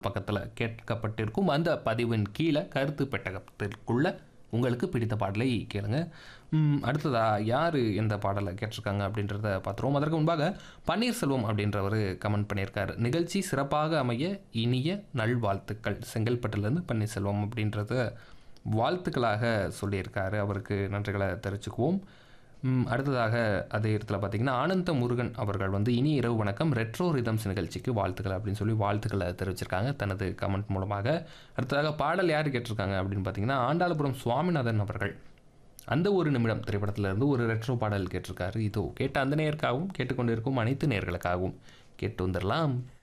பக்கத்தில் கேட்கப்பட்டிருக்கும் அந்த பதிவின் கீழே கருத்து பெட்டகத்திற்குள்ள உங்களுக்கு பிடித்த பாடலை கேளுங்க ம், அடுத்ததா யார் எந்த பாடலை கேட்டிருக்காங்க அப்படின்றத பார்த்துருவோம் அதற்கு முன்பாக பன்னீர்செல்வம் அப்படின்றவர் கமெண்ட் பண்ணியிருக்காரு நிகழ்ச்சி சிறப்பாக அமைய இனிய நல்வாழ்த்துக்கள் செங்கல்பட்டுலேருந்து பன்னீர்செல்வம் அப்படின்றத வாழ்த்துக்களாக சொல்லியிருக்காரு அவருக்கு நன்றிகளை தெரிவிச்சுக்குவோம் ம், அடுத்ததாக அதே இடத்துல பார்த்தீங்கன்னா ஆனந்த முருகன் அவர்கள் வந்து இனி இரவு வணக்கம் ரெட்ரோ ரிதம்ஸ் நிகழ்ச்சிக்கு வாழ்த்துக்கள் அப்படின்னு சொல்லி வாழ்த்துக்களை தெரிவிச்சிருக்காங்க தனது கமெண்ட் மூலமாக அடுத்ததாக பாடல் யார் கேட்டிருக்காங்க அப்படின்னு பார்த்தீங்கன்னா ஆண்டாளபுரம் சுவாமிநாதன் அவர்கள் அந்த ஒரு நிமிடம் திரைப்படத்துல இருந்து ஒரு ரெட்ரோ பாடல் கேட்டிருக்காரு இதோ கேட்ட அந்த நேயருக்காகவும் கேட்டுக்கொண்டிருக்கும் அனைத்து நேயர்களுக்காகவும் கேட்டு வந்துடலாம்